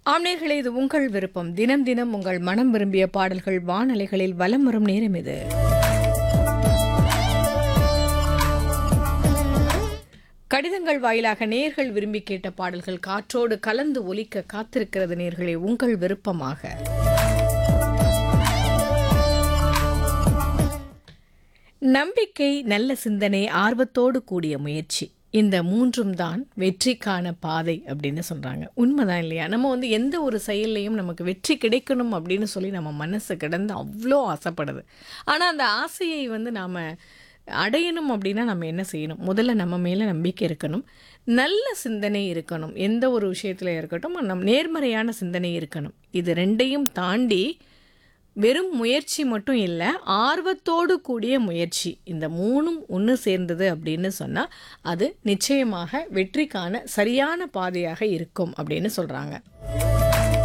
ஆம்நேர்களே இது உங்கள் விருப்பம் தினம் தினம் உங்கள் மனம் விரும்பிய பாடல்கள் வானலைகளில் வலம் வரும் நேரம் இது கடிதங்கள் வாயிலாக நேர்கள் விரும்பி கேட்ட பாடல்கள் காற்றோடு கலந்து ஒலிக்க காத்திருக்கிறது நேர்களே உங்கள் விருப்பமாக நம்பிக்கை நல்ல சிந்தனை ஆர்வத்தோடு கூடிய முயற்சி இந்த மூன்றும் தான் வெற்றிக்கான பாதை அப்படின்னு சொல்கிறாங்க உண்மைதான் இல்லையா நம்ம வந்து எந்த ஒரு செயல்லையும் நமக்கு வெற்றி கிடைக்கணும் அப்படின்னு சொல்லி நம்ம மனசு கிடந்து அவ்வளோ ஆசைப்படுது ஆனால் அந்த ஆசையை வந்து நாம் அடையணும் அப்படின்னா நம்ம என்ன செய்யணும் முதல்ல நம்ம மேலே நம்பிக்கை இருக்கணும் நல்ல சிந்தனை இருக்கணும் எந்த ஒரு விஷயத்தில் இருக்கட்டும் நம் நேர்மறையான சிந்தனை இருக்கணும் இது ரெண்டையும் தாண்டி வெறும் முயற்சி மட்டும் இல்லை ஆர்வத்தோடு கூடிய முயற்சி இந்த மூணும் ஒன்று சேர்ந்தது அப்படின்னு சொன்னால் அது நிச்சயமாக வெற்றிக்கான சரியான பாதையாக இருக்கும் அப்படின்னு சொல்கிறாங்க